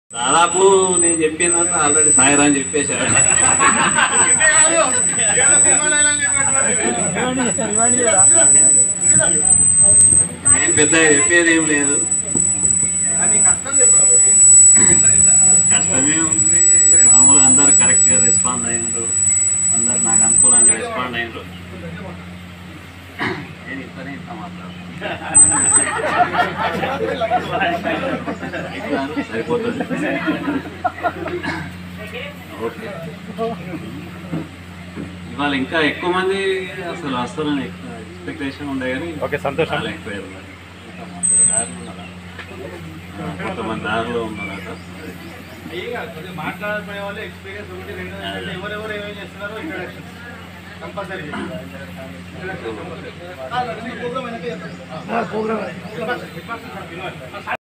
దాదాపు నేను చెప్పినంత ఆల్రెడీ సాయిరాని చెప్పేశాడు నేను పెద్ద చెప్పేది ఏం లేదు కష్టమే ఉంది మామూలు అందరు కరెక్ట్ గా రెస్పాండ్ అయ్యిండ్రు అందరు నాకు అనుకూలంగా రెస్పాండ్ అయ్యిండ్రు నేను ఇంతనే ఇంత మాట్లాడుతున్నాను సరిపోతుంది ఓకే ఇవాళ ఇంకా ఎక్కువ మంది అసలు వస్తారని ఎక్స్పెక్టేషన్ ఉండే కానీ ఓకే సంతోషం చాలా ఎక్కువ ఉన్నారు. ఇంకా మస్తు దారులు ఉన్నారా? ఆ, కొంతమంది దారిలో ఉన్నారట మాట్లాడుకునే వాళ్ళు ఎక్స్పీరియన్స్ ఒకటి రెండు ఏంటంటే ఎవరెవరు ఏమేమి చేస్తున్నారో ఇంట్రడక్షన్ కంపల్సరీ ప్రోగ్రామ్